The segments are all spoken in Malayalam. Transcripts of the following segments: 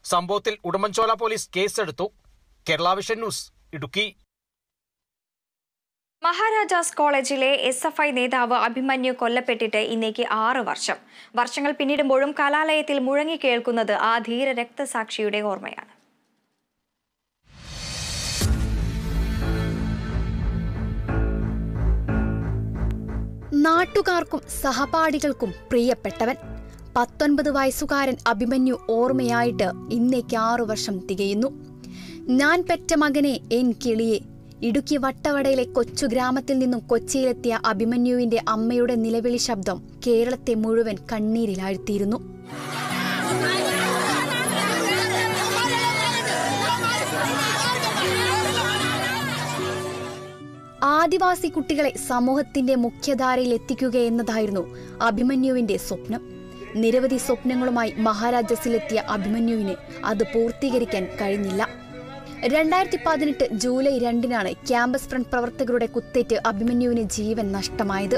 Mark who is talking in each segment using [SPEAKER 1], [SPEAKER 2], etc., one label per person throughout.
[SPEAKER 1] സംഭവത്തിൽ ഉടുമ്പൻചോല പോലീസ് കേസെടുത്തു കേരള വിഷൻ ന്യൂസ് ഇടുക്കി
[SPEAKER 2] മഹാരാജാസ് കോളേജിലെ എസ് എഫ് ഐ നേതാവ് അഭിമന്യു കൊല്ലപ്പെട്ടിട്ട് ഇന്നേക്ക് ആറ് വർഷം വർഷങ്ങൾ പിന്നിടുമ്പോഴും കലാലയത്തിൽ മുഴങ്ങി കേൾക്കുന്നത് ആ ധീര രക്തസാക്ഷിയുടെ ഓർമ്മയാണ്
[SPEAKER 3] നാട്ടുകാർക്കും സഹപാഠികൾക്കും പ്രിയപ്പെട്ടവൻ പത്തൊൻപത് വയസ്സുകാരൻ അഭിമന്യു ഓർമ്മയായിട്ട് ഇന്നേക്ക് ആറു വർഷം തികയുന്നു ഞാൻ പെറ്റ മകനെ എൻ കിളിയെ ഇടുക്കി വട്ടവടയിലെ കൊച്ചു ഗ്രാമത്തിൽ നിന്നും കൊച്ചിയിലെത്തിയ അഭിമന്യുവിന്റെ അമ്മയുടെ നിലവിളി ശബ്ദം കേരളത്തെ മുഴുവൻ കണ്ണീരിലാഴ്ത്തിയിരുന്നു ആദിവാസി കുട്ടികളെ സമൂഹത്തിന്റെ മുഖ്യധാരയിൽ എത്തിക്കുക എന്നതായിരുന്നു അഭിമന്യുവിന്റെ സ്വപ്നം നിരവധി സ്വപ്നങ്ങളുമായി മഹാരാജസിലെത്തിയ അഭിമന്യുവിന് അത് പൂർത്തീകരിക്കാൻ കഴിഞ്ഞില്ല രണ്ടായിരത്തി പതിനെട്ട് ജൂലൈ രണ്ടിനാണ് ക്യാമ്പസ് ഫ്രണ്ട് പ്രവർത്തകരുടെ കുത്തേറ്റ് അഭിമന്യുവിന് ജീവൻ നഷ്ടമായത്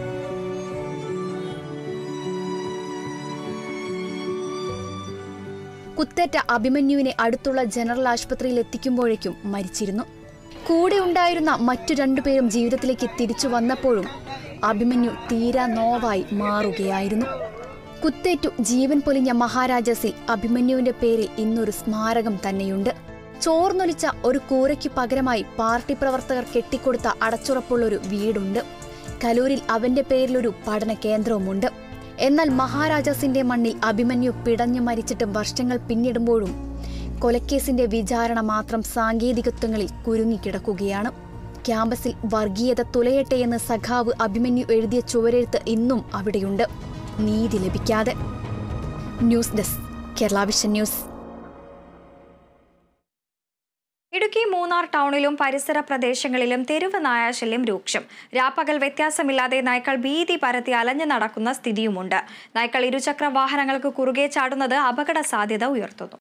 [SPEAKER 3] കുത്തേറ്റ അഭിമന്യുവിനെ അടുത്തുള്ള ജനറൽ ആശുപത്രിയിൽ എത്തിക്കുമ്പോഴേക്കും മരിച്ചിരുന്നു കൂടെ ഉണ്ടായിരുന്ന മറ്റു രണ്ടുപേരും ജീവിതത്തിലേക്ക് തിരിച്ചു വന്നപ്പോഴും അഭിമന്യു തീരാ നോവായി മാറുകയായിരുന്നു കുത്തേറ്റു ജീവൻ പൊലിഞ്ഞ മഹാരാജസിൽ അഭിമന്യുവിന്റെ പേരിൽ ഇന്നൊരു സ്മാരകം തന്നെയുണ്ട് ചോർന്നൊലിച്ച ഒരു കൂരയ്ക്ക് പകരമായി പാർട്ടി പ്രവർത്തകർ കെട്ടിക്കൊടുത്ത അടച്ചുറപ്പുള്ളൊരു വീടുണ്ട് കലൂരിൽ അവന്റെ പേരിലൊരു പഠന കേന്ദ്രവുമുണ്ട് എന്നാൽ മഹാരാജാസിന്റെ മണ്ണിൽ അഭിമന്യു പിടഞ്ഞു മരിച്ചിട്ട് വർഷങ്ങൾ പിന്നിടുമ്പോഴും കൊലക്കേസിന്റെ വിചാരണ മാത്രം സാങ്കേതികത്വങ്ങളിൽ കുരുങ്ങിക്കിടക്കുകയാണ് ക്യാമ്പസിൽ വർഗീയത തുലയട്ടെ എന്ന് സഖാവ് അഭിമന്യു എഴുതിയ ചുവരെഴുത്ത് ഇന്നും അവിടെയുണ്ട് നീതി ലഭിക്കാതെ news desk Kerala vision news
[SPEAKER 2] Idukki Munnar ടൗണിലും പരിസര പ്രദേശങ്ങളിലും തെരുവ് നായാശല്യം രൂക്ഷം രാപ്പകൽ വ്യത്യാസമില്ലാതെ നായ്ക്കൾ ഭീതി പരത്തി അലഞ്ഞു നടക്കുന്ന സ്ഥിതിയുമുണ്ട് നായ്ക്കൾ ഇരുചക്ര വാഹനങ്ങൾക്ക് കുറുകെ ചാടുന്നത് അപകട സാധ്യത ഉയർത്തുന്നു